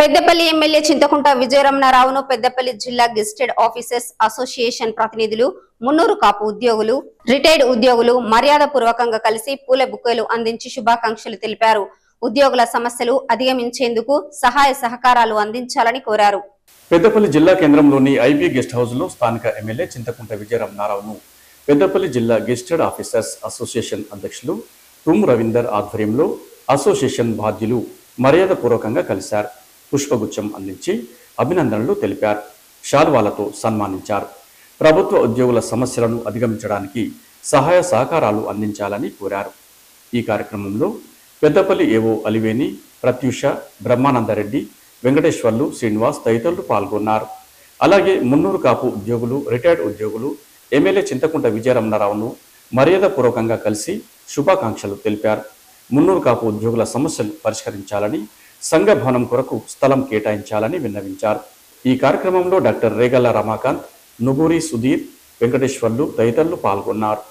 Peddapalli MLA Chintakunta విజయరమణారావును పెద్దపల్లి జిల్లా gazetted officers association ప్రతినిధులు మున్నూరు కాపు ఉద్యోగులు రిటైర్డ్ ఉద్యోగులు మర్యాద పూర్వకంగా కలిసి పూల బుక్కలు అందించి శుభాకాంక్షలు తెలిపారు ఉద్యోగుల సమస్యలు అధిగమించేందుకు సహాయ సహకారాలు అందించాలని కోరారు పెద్దపల్లి జిల్లా కేంద్రంలోని ఐబీ గెస్ట్ హౌస్ లో స్థానిక ఎమ్మెల్యే చింతకుంట విజయరామనారావును పెద్దపల్లి జిల్లా గెస్టెడ్ ఆఫీసర్స్ అసోసియేషన్ అధ్యక్షులు తుమ్ రవీందర్ ఆధ్వర్యంలో అసోసియేషన్ బాధ్యులు మర్యాదపూర్వకంగా కలిశారు పుష్పగుచ్చం అందించి అభినందనలు తెలిపారు శాల్వాలతో సన్మానించారు ప్రభుత్వ ఉద్యోగుల సమస్యలను అధిగమించడానికి సహాయ సహకారాలు అందించాలని కోరారు ఈ కార్యక్రమంలో పెద్దపల్లి ఏవో అలివేని ప్రత్యూష బ్రహ్మానందరెడ్డి వెంకటేశ్వర్లు శ్రీనివాస్ తదితరులు పాల్గొన్నారు అలాగే మున్నూరు కాపు ఉద్యోగులు రిటైర్డ్ ఉద్యోగులు ఎమ్మెల్యే చింతకుంట విజయరమణారావును మర్యాదపూర్వకంగా కలిసి శుభాకాంక్షలు తెలిపారు మున్నూరు కాపు ఉద్యోగుల సమస్యలు పరిష్కరించాలని సంఘ భవనం కొరకు స్థలం కేటాయించాలని విన్నవించారు ఈ కార్యక్రమంలో డాక్టర్ రేగల్ల రమాకాంత్ నుగూరి సుధీర్ వెంకటేశ్వర్లు తదితరులు పాల్గొన్నారు